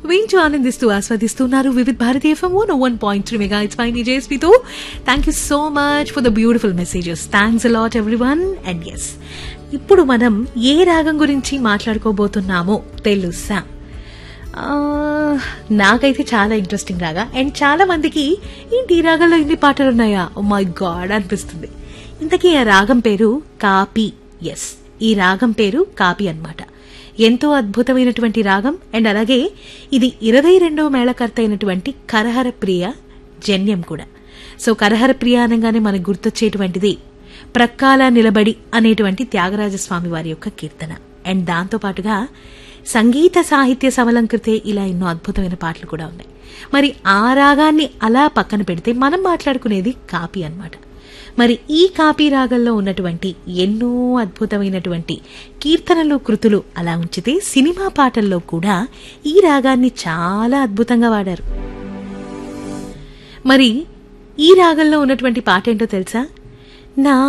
వింటూ ఆనందిస్తూ ఆస్వాదిస్తున్నారు Vividh Bharatiya FM one one point three mega it's my నిజేస్మితో thank you so much for the beautiful messages thanks a lot everyone and yes ఇప్పుడు మనం ఏ రాగం గురించి మాట్లాడుకోబోతున్నామో తెలుసా ఆ, నాకైతే చాలా ఇంట్రెస్టింగ్ రాగా అండ్ చాలా మందికి ఏంటి ఈ రాగంలో ఇన్ని పాటలు ఉన్నాయా ఓ మై గాడ్ అనిపిస్తుంది ఇంతకీ ఆ రాగం పేరు కాపీ ఎస్ ఈ రాగం పేరు కాపీ అన్నమాట ఎంతో అద్భుతమైనటువంటి రాగం అండ్ అలాగే ఇది ఇరవై రెండవ మేళకర్త అయినటువంటి కరహర ప్రియ జన్యం కూడా సో కరహర ప్రియ అనగానే మనకు గుర్తొచ్చేటువంటిది ప్రక్కాల నిలబడి అనేటువంటి త్యాగరాజస్వామి వారి యొక్క కీర్తన అండ్ దాంతో పాటుగా సంగీత సాహిత్య సమలంకృతే ఇలా ఎన్నో అద్భుతమైన పాటలు కూడా ఉన్నాయి మరి ఆ రాగాన్ని అలా పక్కన పెడితే మనం మాట్లాడుకునేది కాపీ అన్నమాట మరి ఈ కాపీ రాగంలో ఉన్నటువంటి ఎన్నో అద్భుతమైనటువంటి కీర్తనలు కృతులు అలా ఉంచితే సినిమా పాటల్లో కూడా ఈ రాగాన్ని చాలా అద్భుతంగా వాడారు మరి ఈ రాగంలో ఉన్నటువంటి పాట ఏంటో తెలుసా నా